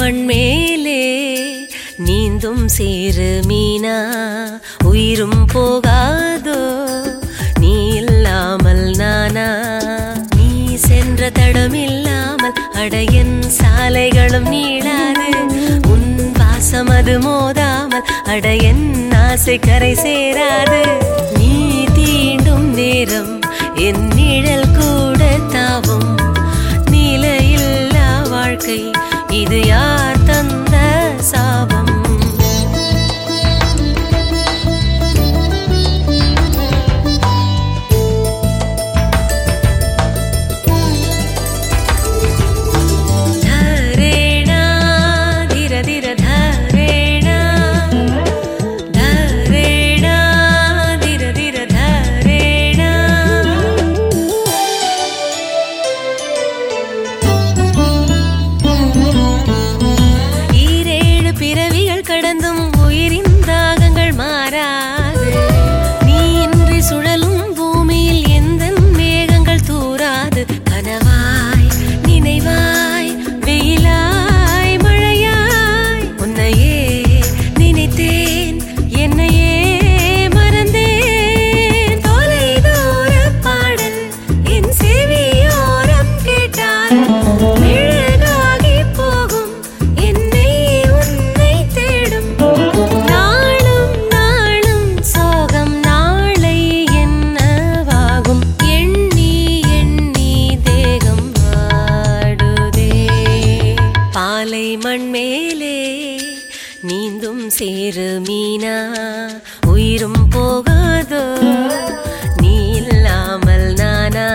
மண் மேலே நீந்தும் சேரு மீனா உயிரும் போகாதோ நீ இல்லாமல் நானா நீ சென்ற தடம் இல்லாமல் அடையன் சாலைகளும் நீளாது உன் வாசம் அது மோதாமல் அடையன் ஆசை கரை சேராது நீ தீண்டும் நேரம் என் நிழல் கூட தாவும் நிலையில்லா வாழ்க்கை இது யார் தந்த சாபம் धरेणा धीर धीर धरेणा धरेणा धीर धीर धरेणा ஈரேழு பிறவிகள் கடந்தும் உயிரின் தாகங்கள் மாறாது நீ இன்றி சுழலும் பூமியில் எந்த மேகங்கள் தூராது கனவாய் நினைவாய் வெயிலாய் மழையாய் உன்னையே நினைத்தேன் என்னையே மறந்தேன் தொலைதூர பாடல் என் செவியோரம் கேட்டால் மெழுகாகி போகும் என்னை உன்னை தேடும் நாளும் நாளும் சோகம் நாளை என்னவாகும் எண்ணி எண்ணி தேகம் வாடுதே பாலை மண் மேலே நீந்தும் சேரு மீனா உயிரும் போகாதோ நீ இல்லாமல் நானா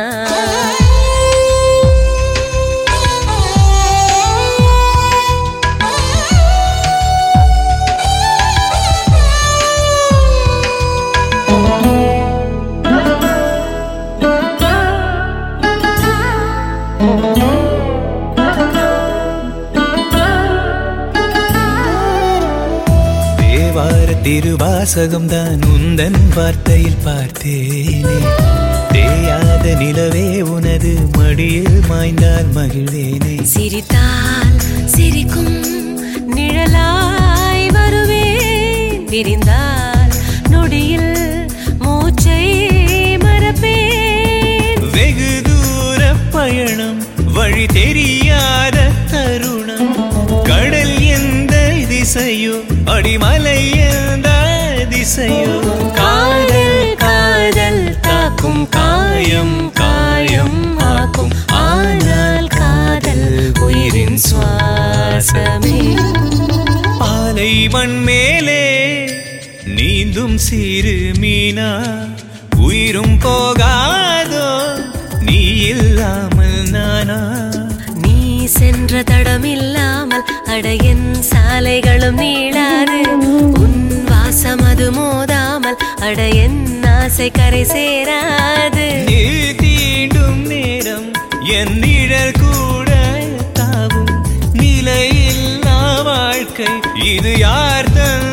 தேவார திருவாசகம் தான் உந்தன் வார்த்தையில் பார்த்தேனே தேயாத நிலவே உனது மடியில் மாய்ந்தால் மகிழ்வேனே சிரித்தால் சிரிக்கும் நிழலாய் வருவேன் பிரிந்தால் நொடியில் மூச்சை மறப்பேன் வெகு தூர பயணம் வழி தெரியாத தருணம் கடல் எந்த திசையோ அடிமலை எந்த திசையோ காதல் காதல் தாக்கும் காயம் காயம் ஆக்கும் ஆனால் காதல் உயிரின் சுவாசமே பாலை மண் மேலே நீந்தும் சிறு மீனா உயிரும் போகாதோ நீ இல்லாமல் நானா நீ சென்ற தடம் இல்லாமல் அடையன் சாலைகளும் நீளாது உன் வாசம் அது மோதாமல் அடையன் ஆசை கரை சேராது நீ தீண்டும் நேரம் என் நிழல் கூட தாவும் நிலையில்லா வாழ்க்கை இது யார் தந்த